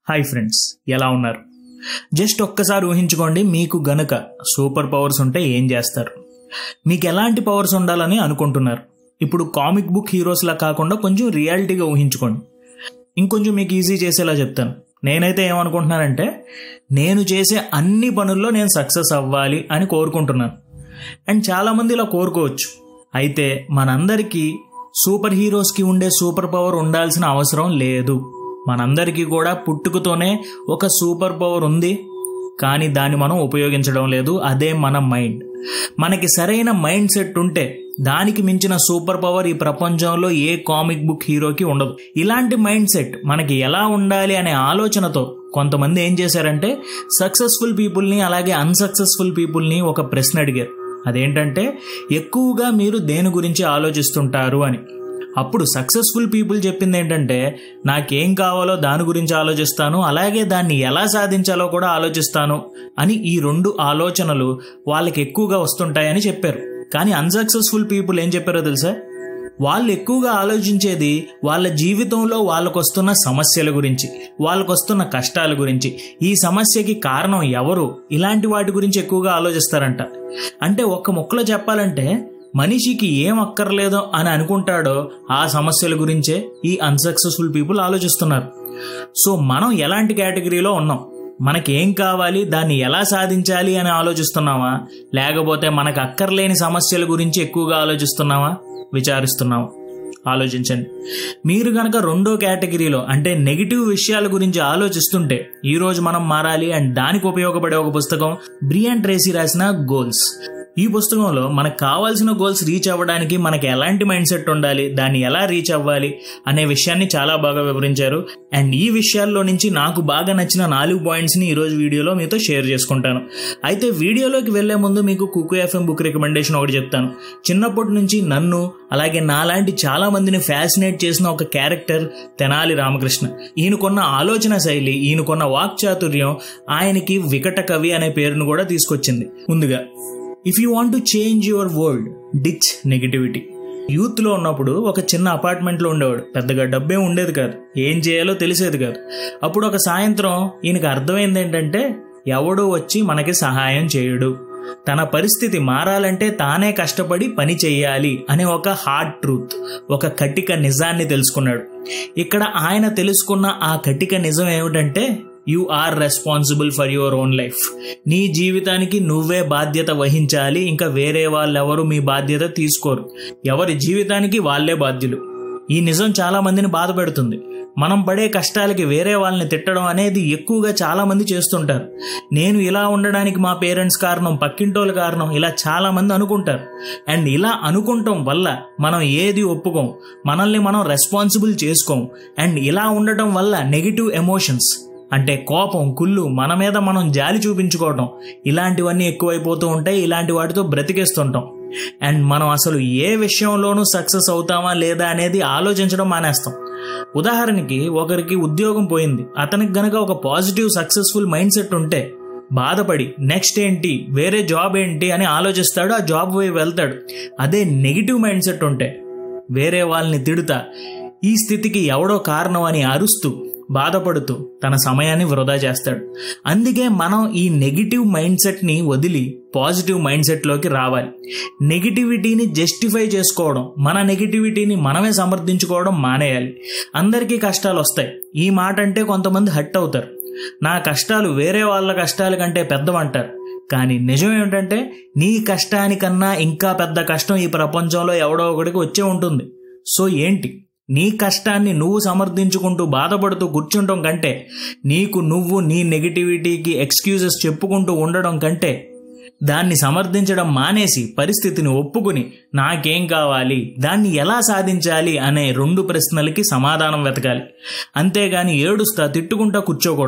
hi friends ఎలా ఉన్నారు just ఒక్కసారి ఊహించుకోండి మీకు గనుక సూపర్ పవర్స్ ఉంటే ఏం చేస్తారు మీకు ఎలాంటి పవర్స్ ఉండాలని అనుకుంటున్నారు ఇప్పుడు కామిక్ బుక్ హీరోస్లా కాకుండా కొంచెం రియాలిటీగా ఊహించుకోండి ఇంకొంచెం మీకు ఈజీ చేసేలా చెప్తాను నేనైతే ఏమనుకుంటున్నానంటే నేను చేసే అన్ని పనుల్లో నేను సక్సెస్ అవ్వాలి అని కోరుకుంటున్నాను అండ్ చాలామంది ఇలా కోరుకోవచ్చు అయితే మనందరికీ సూపర్ హీరోస్కి ఉండే సూపర్ పవర్ ఉండాల్సిన అవసరం లేదు మనందరికీ కూడా పుట్టుకతోనే ఒక సూపర్ పవర్ ఉంది కానీ దాన్ని మనం ఉపయోగించడం లేదు అదే మన మైండ్ మనకి సరైన మైండ్ సెట్ ఉంటే దానికి మించిన సూపర్ పవర్ ఈ ప్రపంచంలో ఏ కామిక్ బుక్ హీరోకి ఉండదు ఇలాంటి మైండ్ సెట్ మనకి ఎలా ఉండాలి అనే ఆలోచనతో కొంతమంది ఏం చేశారంటే సక్సెస్ఫుల్ పీపుల్ని అలాగే అన్సక్సెస్ఫుల్ పీపుల్ని ఒక ప్రశ్న అడిగారు అదేంటంటే ఎక్కువగా మీరు దేని గురించి ఆలోచిస్తుంటారు అని అప్పుడు సక్సెస్ఫుల్ పీపుల్ చెప్పింది ఏంటంటే నాకేం కావాలో దాని గురించి ఆలోచిస్తాను అలాగే దాన్ని ఎలా సాధించాలో కూడా ఆలోచిస్తాను అని ఈ రెండు ఆలోచనలు వాళ్ళకి ఎక్కువగా వస్తుంటాయని చెప్పారు కానీ అన్సక్సెస్ఫుల్ పీపుల్ ఏం చెప్పారో తెలుసా వాళ్ళు ఎక్కువగా ఆలోచించేది వాళ్ళ జీవితంలో వాళ్ళకు వస్తున్న సమస్యల గురించి వాళ్ళకు వస్తున్న కష్టాల గురించి ఈ సమస్యకి కారణం ఎవరు ఇలాంటి వాటి గురించి ఎక్కువగా ఆలోచిస్తారంట అంటే ఒక్క ముక్కలో చెప్పాలంటే మనిషికి ఏం అక్కర్లేదో అని అనుకుంటాడో ఆ సమస్యల గురించే ఈ అన్సక్సెస్ఫుల్ పీపుల్ ఆలోచిస్తున్నారు సో మనం ఎలాంటి కేటగిరీలో ఉన్నాం మనకి ఏం కావాలి దాన్ని ఎలా సాధించాలి అని ఆలోచిస్తున్నావా లేకపోతే మనకు అక్కర్లేని సమస్యల గురించి ఎక్కువగా ఆలోచిస్తున్నావా విచారిస్తున్నావా ఆలోచించండి మీరు కనుక రెండో కేటగిరీలో అంటే నెగిటివ్ విషయాల గురించి ఆలోచిస్తుంటే ఈరోజు మనం మారాలి అండ్ దానికి ఉపయోగపడే ఒక పుస్తకం బ్రియాన్ ట్రేసీ రాసిన గోల్స్ ఈ పుస్తకంలో మనకు కావాల్సిన గోల్స్ రీచ్ అవ్వడానికి మనకి ఎలాంటి మైండ్ సెట్ ఉండాలి దాన్ని ఎలా రీచ్ అవ్వాలి అనే విషయాన్ని చాలా బాగా వివరించారు అండ్ ఈ విషయాల్లో నుంచి నాకు బాగా నచ్చిన నాలుగు పాయింట్స్ని ఈరోజు వీడియోలో మీతో షేర్ చేసుకుంటాను అయితే వీడియోలోకి వెళ్లే ముందు మీకు కుకు ఎఫ్ఎం బుక్ రికమెండేషన్ ఒకటి చెప్తాను చిన్నప్పటి నుంచి నన్ను అలాగే నాలాంటి చాలా మందిని ఫ్యాసినేట్ చేసిన ఒక క్యారెక్టర్ తెనాలి రామకృష్ణ ఈయనకున్న ఆలోచన శైలి ఈయనకున్న వాక్చాతుర్యం ఆయనకి వికట కవి అనే పేరును కూడా తీసుకొచ్చింది ముందుగా if you want to change your world ditch negativity యూత్లో ఉన్నప్పుడు ఒక చిన్న అపార్ట్మెంట్లో ఉండేవాడు పెద్దగా డబ్బే ఉండేది కాదు ఏం చేయాలో తెలిసేది కాదు అప్పుడు ఒక సాయంత్రం ఈయనకు అర్థమైంది ఏంటంటే ఎవడో వచ్చి మనకి సహాయం చేయడు తన పరిస్థితి మారాలంటే తానే కష్టపడి పని చేయాలి అనే ఒక హార్డ్ ట్రూత్ ఒక కటిక నిజాన్ని తెలుసుకున్నాడు ఇక్కడ ఆయన తెలుసుకున్న ఆ కటిక నిజం ఏమిటంటే you are responsible for your own life నీ జీవితానికి నువ్వే బాధ్యత వహించాలి ఇంకా వేరే వాళ్ళెవరు మీ బాధ్యత తీసుకోరు ఎవరి జీవితానికి వాళ్ళే బాధ్యులు ఈ నిజం చాలా మందిని బాధ పెడుతుంది మనం పడే కష్టాలకి వేరే వాళ్ళని తిట్టడం అనేది ఎక్కువగా చాలా మంది చేస్తుంటారు నేను ఇలా ఉండడానికి మా పేరెంట్స్ కారణం పక్కింటోళ్ళ కారణం ఇలా చాలా మంది అనుకుంటారు అండ్ ఇలా అనుకుంటాం వల్ల మనం ఏది ఒప్పుకోం మనల్ని మనం రెస్పాన్సిబుల్ చేసుకోం అండ్ ఇలా ఉండటం వల్ల నెగిటివ్ ఎమోషన్స్ అంటే కోపం కుళ్ళు మన మీద మనం జాలి చూపించుకోవటం ఇలాంటివన్నీ ఎక్కువైపోతూ ఉంటాయి ఇలాంటి వాటితో బ్రతికేస్తుంటాం అండ్ మనం అసలు ఏ విషయంలోనూ సక్సెస్ అవుతామా లేదా అనేది ఆలోచించడం మానేస్తాం ఉదాహరణకి ఒకరికి ఉద్యోగం పోయింది అతనికి గనక ఒక పాజిటివ్ సక్సెస్ఫుల్ మైండ్ సెట్ ఉంటే బాధపడి నెక్స్ట్ ఏంటి వేరే జాబ్ ఏంటి అని ఆలోచిస్తాడు ఆ జాబ్ వైపు వెళ్తాడు అదే నెగిటివ్ మైండ్ సెట్ ఉంటే వేరే వాళ్ళని తిడుతా ఈ స్థితికి ఎవడో కారణం అని అరుస్తూ బాధపడుతూ తన సమయాన్ని వృధా చేస్తాడు అందుకే మనం ఈ నెగిటివ్ మైండ్ సెట్ని వదిలి పాజిటివ్ మైండ్ సెట్లోకి రావాలి నెగిటివిటీని జస్టిఫై చేసుకోవడం మన నెగిటివిటీని మనమే సమర్థించుకోవడం మానేయాలి అందరికీ కష్టాలు వస్తాయి ఈ మాట అంటే కొంతమంది హట్ అవుతారు నా కష్టాలు వేరే వాళ్ళ కష్టాల కంటే పెద్దవంటారు కానీ నిజం ఏమిటంటే నీ కష్టానికన్నా ఇంకా పెద్ద కష్టం ఈ ప్రపంచంలో ఎవడో ఒకడికి వచ్చే ఉంటుంది సో ఏంటి నీ కష్టాన్ని నువ్వు సమర్థించుకుంటూ బాధపడుతూ కూర్చుంటం కంటే నీకు నువ్వు నీ నెగిటివిటీకి ఎక్స్క్యూజెస్ చెప్పుకుంటూ ఉండడం కంటే దాన్ని సమర్థించడం మానేసి పరిస్థితిని ఒప్పుకుని నాకేం కావాలి దాన్ని ఎలా సాధించాలి అనే రెండు ప్రశ్నలకి సమాధానం వెతకాలి అంతేగాని ఏడుస్తా తిట్టుకుంటా కూర్చోకూడదు